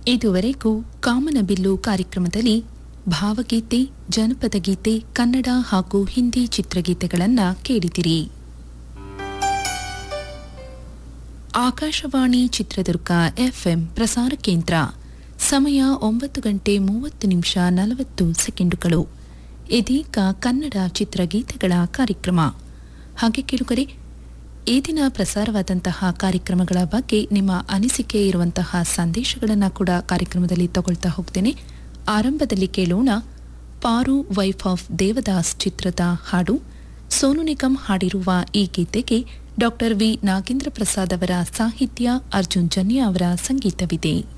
ಇದುವರೆಗೂ ಕಾಮನಬಿಲ್ಲು ಕಾರ್ಯಕ್ರಮದಲ್ಲಿ ಭಾವಗೀತೆ ಜನಪದ ಗೀತೆ ಕನ್ನಡ ಹಾಗೂ ಹಿಂದಿ ಚಿತ್ರಗೀತೆಗಳನ್ನ ಕೇಳಿದಿರಿ ಆಕಾಶವಾಣಿ ಚಿತ್ರದುರ್ಗ ಎಫ್ಎಂ ಪ್ರಸಾರ ಕೇಂದ್ರ ಸಮಯ ಒಂಬತ್ತು ಗಂಟೆ ಮೂವತ್ತು ನಿಮಿಷ ನಲವತ್ತು ಸೆಕೆಂಡುಗಳು ಇದೀಗ ಕನ್ನಡ ಚಿತ್ರಗೀತೆಗಳ ಕಾರ್ಯಕ್ರಮ ಹಾಗೆ ಕೇಳುಗರೆ ಈ ದಿನ ಪ್ರಸಾರವಾದಂತಹ ಕಾರ್ಯಕ್ರಮಗಳ ಬಗ್ಗೆ ನಿಮ್ಮ ಅನಿಸಿಕೆ ಇರುವಂತಹ ಸಂದೇಶಗಳನ್ನು ಕೂಡ ಕಾರ್ಯಕ್ರಮದಲ್ಲಿ ತಗೊಳ್ತಾ ಹೋಗ್ತೇನೆ ಆರಂಭದಲ್ಲಿ ಕೇಳೋಣ ಪಾರು ವೈಫ್ ಆಫ್ ದೇವದಾಸ್ ಚಿತ್ರದ ಹಾಡು ಸೋನು ನಿಗಮ್ ಹಾಡಿರುವ ಈ ಗೀತೆಗೆ ಡಾಕ್ಟರ್ ವಿ ನಾಗೇಂದ್ರ ಪ್ರಸಾದ್ ಅವರ ಸಾಹಿತ್ಯ ಅರ್ಜುನ್ ಜನ್ಯ ಅವರ ಸಂಗೀತವಿದೆ